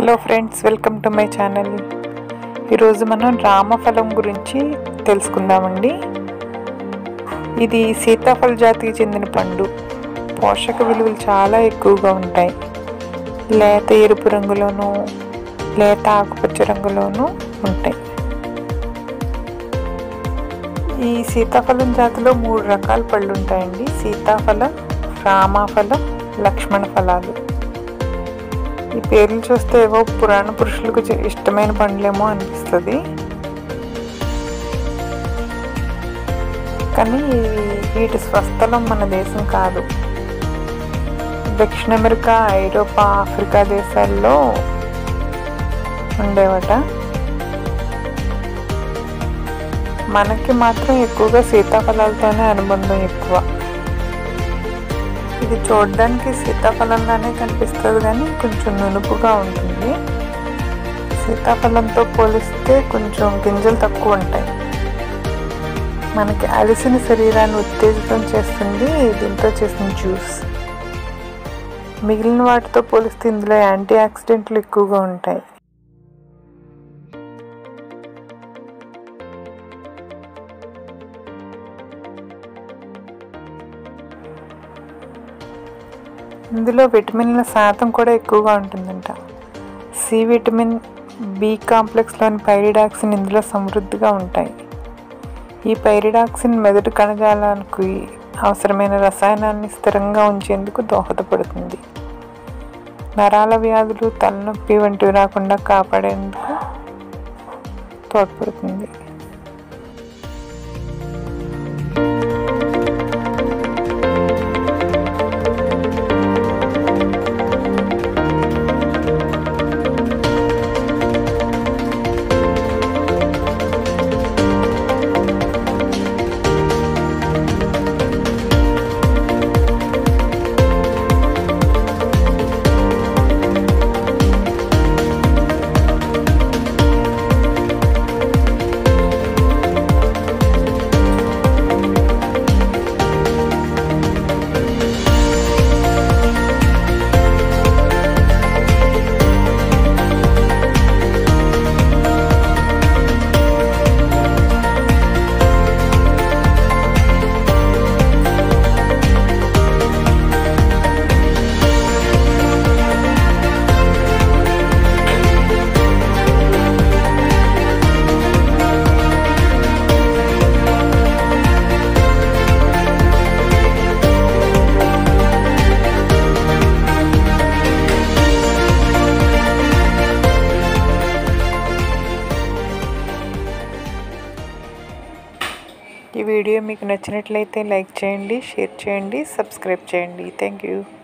hello friends welcome to my channel ఈరోజు మనం రామఫలం గురించి తెలుసుకుందామండి ఇది సీతాఫల జాతికి చెందిన పండు పోషక విలువలు చాలా ఎక్కువగా ఉంటాయి లేత ఎరుపు రంగులోను లేత ఆకుపచ్చ రంగులోను ఉంటాయి ఈ సీతాఫలం జాతిలో మూడు రకాల పళ్ళు ఉంటాయండి సీతాఫలం రామాఫలం లక్ష్మణ ఫలాలు ఈ పేర్లు చూస్తే ఏవో పురాణ పురుషులకు చే- ఇష్టమైన పండ్లేమో అనిపిస్తుంది కానీ ఇవి- వీటి స్వస్థలం మన దేశం కాదు దక్షిణ అమెరికా ఐరోపా ఆఫ్రికా దేశాల్లో ఉండేవట మనకి మాత్రం ఎక్కువగా సీతాఫలాలతోనే అనుబంధం ఎక్కువ ఇది చూడడానికి సీతాఫలంలానే కనిపిస్తుంది కానీ కొంచెం నునుపుగా ఉంటుంది సీతాఫలంతో పోలిస్తే కొంచెం గింజలు తక్కువ ఉంటాయి మనకి అలసిన శరీరాన్ని ఉత్తేజితం చేస్తుంది దీంతో చేసిన జ్యూస్ మిగిలిన వాటితో పోలిస్తే ఇందులో యాంటీ ఆక్సిడెంట్లు ఎక్కువగా ఉంటాయి ఇందులో విటమిన్ల శాతం కూడా ఎక్కువగా ఉంటుందంట సి విటమిన్ బి కాంప్లెక్స్లోని పైరిడాక్సిన్ ఇందులో సమృద్ధిగా ఉంటాయి ఈ పైరిడాక్సిన్ మెదడు కణజాలానికి అవసరమైన రసాయనాన్ని స్థిరంగా ఉంచేందుకు దోహదపడుతుంది నరాల వ్యాధులు తలనొప్పి వంటివి రాకుండా కాపాడేందుకు తోడ్పడుతుంది ఈ వీడియో మీకు నచ్చినట్లయితే లైక్ చేయండి షేర్ చేయండి సబ్స్క్రైబ్ చేయండి థ్యాంక్ యూ